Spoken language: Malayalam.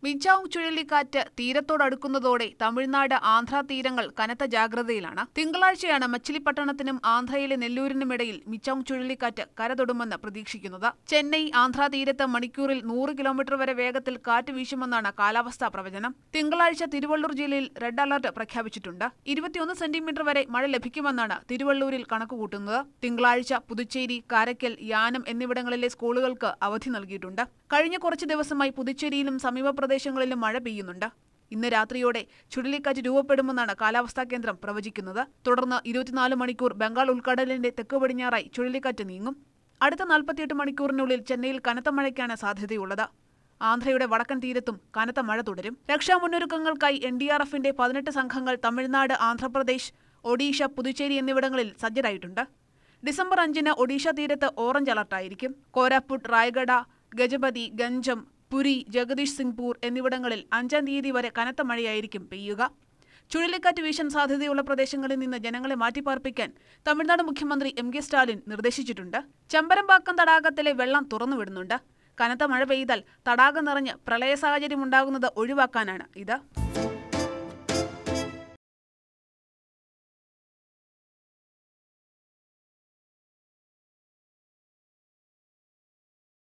മിച്ചാങ് ചുഴലിക്കാറ്റ് തീരത്തോടടുക്കുന്നതോടെ തമിഴ്നാട് ആന്ധ്ര തീരങ്ങൾ കനത്ത ജാഗ്രതയിലാണ് തിങ്കളാഴ്ചയാണ് മച്ചിലിപ്പട്ടണത്തിനും ആന്ധ്രയിലെ നെല്ലൂരിനുമിടയിൽ മിച്ചാങ് ചുഴലിക്കാറ്റ് കരതൊടുമെന്ന് പ്രതീക്ഷിക്കുന്നത് ചെന്നൈ ആന്ധ്ര തീരത്ത് മണിക്കൂറിൽ നൂറ് കിലോമീറ്റർ വരെ വേഗത്തിൽ കാറ്റ് വീശുമെന്നാണ് കാലാവസ്ഥാ പ്രവചനം തിങ്കളാഴ്ച തിരുവള്ളൂർ ജില്ലയിൽ റെഡ് അലർട്ട് പ്രഖ്യാപിച്ചിട്ടുണ്ട് ഇരുപത്തിയൊന്ന് സെന്റിമീറ്റർ വരെ മഴ ലഭിക്കുമെന്നാണ് തിരുവള്ളൂരിൽ കണക്കുകൂട്ടുന്നത് തിങ്കളാഴ്ച പുതുച്ചേരി കാരക്കൽ യാനം എന്നിവിടങ്ങളിലെ സ്കൂളുകൾക്ക് അവധി നൽകിയിട്ടുണ്ട് കഴിഞ്ഞ കുറച്ച് ദിവസമായി പുതുച്ചേരിയിലും സമീപ പ്രദേശങ്ങളിലും മഴ പെയ്യുന്നുണ്ട് ഇന്ന് രാത്രിയോടെ ചുഴലിക്കാറ്റ് രൂപപ്പെടുമെന്നാണ് കാലാവസ്ഥാ കേന്ദ്രം പ്രവചിക്കുന്നത് തുടർന്ന് ഇരുപത്തിനാല് മണിക്കൂർ ബംഗാൾ ഉൾക്കടലിന്റെ തെക്ക് പടിഞ്ഞാറായി ചുഴലിക്കാറ്റ് നീങ്ങും അടുത്ത നാൽപ്പത്തിയെട്ട് മണിക്കൂറിനുള്ളിൽ ചെന്നൈയിൽ കനത്ത മഴയ്ക്കാണ് സാധ്യതയുള്ളത് ആന്ധ്രയുടെ വടക്കൻ തീരത്തും കനത്ത മഴ തുടരും രക്ഷാമുന്നൊരുക്കങ്ങൾക്കായി എൻ ഡി ആർ എഫിന്റെ പതിനെട്ട് സംഘങ്ങൾ തമിഴ്നാട് ആന്ധ്രാപ്രദേശ് ഒഡീഷ പുതുച്ചേരി എന്നിവിടങ്ങളിൽ സജ്ജരായിട്ടുണ്ട് ഡിസംബർ അഞ്ചിന് ഒഡീഷ തീരത്ത് ഓറഞ്ച് അലർട്ടായിരിക്കും കോരാപ്പുട്ട് റായ്ഗഡ ഗജപതി ഗഞ്ചം പുരി ജഗദീഷ് സിംഗ്പൂർ എന്നിവിടങ്ങളിൽ അഞ്ചാം തീയതി വരെ കനത്ത മഴയായിരിക്കും പെയ്യുക ചുഴലിക്കാറ്റ് വീശാൻ സാധ്യതയുള്ള പ്രദേശങ്ങളിൽ നിന്ന് ജനങ്ങളെ മാറ്റിപ്പാർപ്പിക്കാൻ തമിഴ്നാട് മുഖ്യമന്ത്രി എം കെ സ്റ്റാലിൻ നിർദ്ദേശിച്ചിട്ടുണ്ട് ചമ്പരമ്പാക്കം തടാകത്തിലെ വെള്ളം തുറന്നുവിടുന്നുണ്ട് കനത്ത മഴ പെയ്താൽ തടാകം നിറഞ്ഞ് പ്രളയ സാഹചര്യം ഉണ്ടാകുന്നത് ഒഴിവാക്കാനാണ് ഇത്